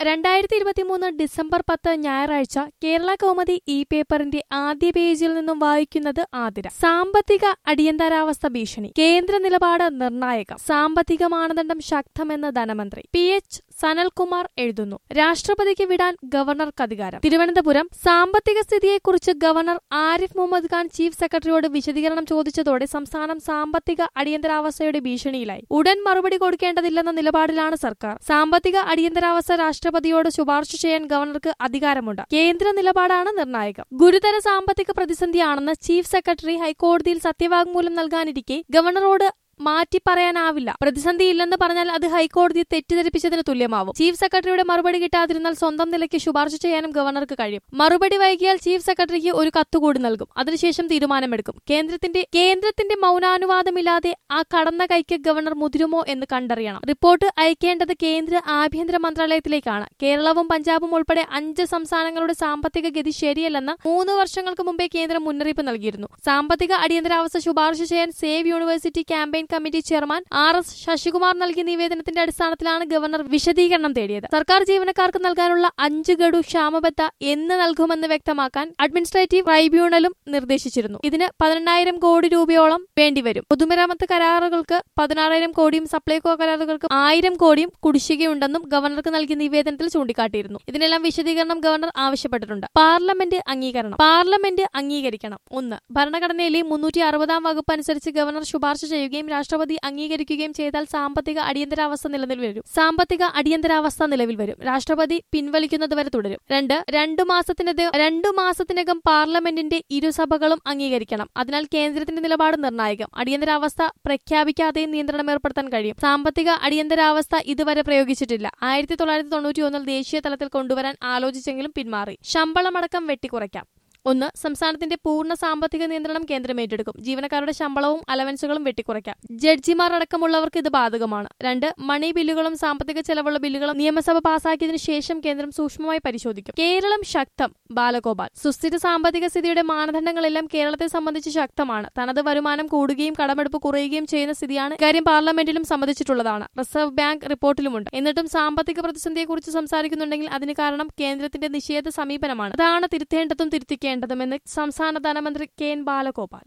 രണ്ടായിരത്തി ഇരുപത്തിമൂന്ന് ഡിസംബർ പത്ത് ഞായറാഴ്ച കേരള കൗമുദി ഇ പേപ്പറിന്റെ ആദ്യ പേജിൽ നിന്നും വായിക്കുന്നത് ആതിര സാമ്പത്തിക അടിയന്തരാവസ്ഥ ഭീഷണി കേന്ദ്ര നിലപാട് നിർണായകം സാമ്പത്തിക മാനദണ്ഡം ശക്തമെന്ന് ധനമന്ത്രി പി എച്ച് സനൽകുമാർ എഴുതുന്നു രാഷ്ട്രപതിക്ക് വിടാൻ ഗവർണർക്ക് അധികാരം തിരുവനന്തപുരം സാമ്പത്തിക സ്ഥിതിയെക്കുറിച്ച് ഗവർണർ ആരിഫ് മുഹമ്മദ് ഖാൻ ചീഫ് സെക്രട്ടറിയോട് വിശദീകരണം ചോദിച്ചതോടെ സംസ്ഥാനം സാമ്പത്തിക അടിയന്തരാവസ്ഥയുടെ ഭീഷണിയിലായി ഉടൻ മറുപടി കൊടുക്കേണ്ടതില്ലെന്ന നിലപാടിലാണ് സർക്കാർ സാമ്പത്തിക അടിയന്തരാവസ്ഥ രാഷ്ട്രപതിയോട് ശുപാർശ ചെയ്യാൻ ഗവർണർക്ക് അധികാരമുണ്ട് കേന്ദ്ര നിലപാടാണ് നിർണായകം ഗുരുതര സാമ്പത്തിക പ്രതിസന്ധിയാണെന്ന് ചീഫ് സെക്രട്ടറി ഹൈക്കോടതിയിൽ സത്യവാങ്മൂലം നൽകാനിരിക്കെ ഗവർണറോട് മാറ്റി പറയാനാവില്ല പ്രതിസന്ധിയില്ലെന്ന് പറഞ്ഞാൽ അത് ഹൈക്കോടതിയെ തെറ്റിദ്ധരിപ്പിച്ചതിന് തുല്യമാവും ചീഫ് സെക്രട്ടറിയുടെ മറുപടി കിട്ടാതിരുന്നാൽ സ്വന്തം നിലയ്ക്ക് ശുപാർശ ചെയ്യാനും ഗവർണർക്ക് കഴിയും മറുപടി വൈകിയാൽ ചീഫ് സെക്രട്ടറിക്ക് ഒരു കത്തുകൂടി നൽകും അതിനുശേഷം തീരുമാനമെടുക്കും കേന്ദ്രത്തിന്റെ കേന്ദ്രത്തിന്റെ മൗനാനുവാദമില്ലാതെ ആ കടന്ന കൈക്ക് ഗവർണർ മുതിരുമോ എന്ന് കണ്ടറിയണം റിപ്പോർട്ട് അയക്കേണ്ടത് കേന്ദ്ര ആഭ്യന്തര മന്ത്രാലയത്തിലേക്കാണ് കേരളവും പഞ്ചാബും ഉൾപ്പെടെ അഞ്ച് സംസ്ഥാനങ്ങളുടെ സാമ്പത്തിക ഗതി ശരിയല്ലെന്ന് മൂന്ന് വർഷങ്ങൾക്ക് മുമ്പേ കേന്ദ്രം മുന്നറിയിപ്പ് നൽകിയിരുന്നു സാമ്പത്തിക അടിയന്തരാവസ്ഥ ശുപാർശ ചെയ്യാൻ save university campaign committee chairman R S Sasikumar നൽകിയ നിവേദനത്തിന്റെ അടിസ്ഥാനത്തിലാണ് ഗവർണർ വിശദീകരണം തേടിയത് സർക്കാർ ജീവനക്കാർക്ക് നൽകാനുള്ള അഞ്ച് ഗഡു ക്ഷാമബത്ത എന്ന് നൽകുമെന്ന് വ്യക്തമാക്കാൻ അഡ്മിനിസ്ട്രേറ്റീവ് ട്രൈബ്യൂണലും നിർദ്ദേശിച്ചിരുന്നു ഇതിന് പതിനെണ്ണായിരം കോടി രൂപയോളം വേണ്ടിവരും പൊതുമരാമത്ത് കരാറുകൾക്ക് പതിനാറായിരം കോടിയും സപ്ലൈകോ കരാറുകൾക്ക് ആയിരം കോടിയും കുടിശ്ശികയുണ്ടെന്നും ഗവർണർക്ക് നൽകിയ നിവേദനത്തിൽ ചൂണ്ടിക്കാട്ടിയിരുന്നു ഇതിനെല്ലാം വിശദീകരണം ഗവർണർ ആവശ്യപ്പെട്ടിട്ടുണ്ട് പാർലമെന്റ് അംഗീകരണം പാർലമെന്റ് അംഗീകരിക്കണം ഒന്ന് ഭരണഘടനയിലെ മുന്നൂറ്റി അറുപതാം വകുപ്പ് അനുസരിച്ച് ഗവർണർ ശുപാർശ ചെയ്യുകയും രാഷ്ട്രപതി അംഗീകരിക്കുകയും ചെയ്താൽ സാമ്പത്തിക അടിയന്തരാവസ്ഥ നിലനിൽ വരും സാമ്പത്തിക അടിയന്തരാവസ്ഥ നിലവിൽ വരും രാഷ്ട്രപതി പിൻവലിക്കുന്നതുവരെ തുടരും രണ്ട് രണ്ടു മാസത്തിനകം രണ്ടു മാസത്തിനകം പാർലമെന്റിന്റെ ഇരുസഭകളും അംഗീകരിക്കണം അതിനാൽ കേന്ദ്രത്തിന്റെ നിലപാട് നിർണായകം അടിയന്തരാവസ്ഥ പ്രഖ്യാപിക്കാതെയും നിയന്ത്രണം ഏർപ്പെടുത്താൻ കഴിയും സാമ്പത്തിക അടിയന്തരാവസ്ഥ ഇതുവരെ പ്രയോഗിച്ചിട്ടില്ല ആയിരത്തി തൊള്ളായിരത്തി തൊണ്ണൂറ്റി ഒന്നിൽ ദേശീയ തലത്തിൽ കൊണ്ടുവരാൻ ആലോചിച്ചെങ്കിലും പിന്മാറി ശമ്പളമടക്കം വെട്ടിക്കുറയ്ക്കാം ഒന്ന് സംസ്ഥാനത്തിന്റെ പൂർണ്ണ സാമ്പത്തിക നിയന്ത്രണം കേന്ദ്രം ഏറ്റെടുക്കും ജീവനക്കാരുടെ ശമ്പളവും അലവൻസുകളും വെട്ടിക്കുറയ്ക്കാം ജഡ്ജിമാർ അടക്കമുള്ളവർക്ക് ഇത് ബാധകമാണ് രണ്ട് മണി ബില്ലുകളും സാമ്പത്തിക ചെലവുള്ള ബില്ലുകളും നിയമസഭ പാസാക്കിയതിനു ശേഷം കേന്ദ്രം സൂക്ഷ്മമായി പരിശോധിക്കും കേരളം ശക്തം ബാലഗോപാൽ സുസ്ഥിര സാമ്പത്തിക സ്ഥിതിയുടെ മാനദണ്ഡങ്ങളെല്ലാം കേരളത്തെ സംബന്ധിച്ച് ശക്തമാണ് തനത് വരുമാനം കൂടുകയും കടമെടുപ്പ് കുറയുകയും ചെയ്യുന്ന സ്ഥിതിയാണ് ഇക്കാര്യം പാർലമെന്റിലും സമ്മതിച്ചിട്ടുള്ളതാണ് റിസർവ് ബാങ്ക് റിപ്പോർട്ടിലുമുണ്ട് എന്നിട്ടും സാമ്പത്തിക പ്രതിസന്ധിയെക്കുറിച്ച് സംസാരിക്കുന്നുണ്ടെങ്കിൽ അതിന് കാരണം കേന്ദ്രത്തിന്റെ നിഷേധ സമീപനമാണ് അതാണ് തിരുത്തേണ്ടതും തിരുത്തിക്കേണ്ടതുമെന്ന് സംസ്ഥാന ധനമന്ത്രി കെ എൻ ബാലഗോപാൽ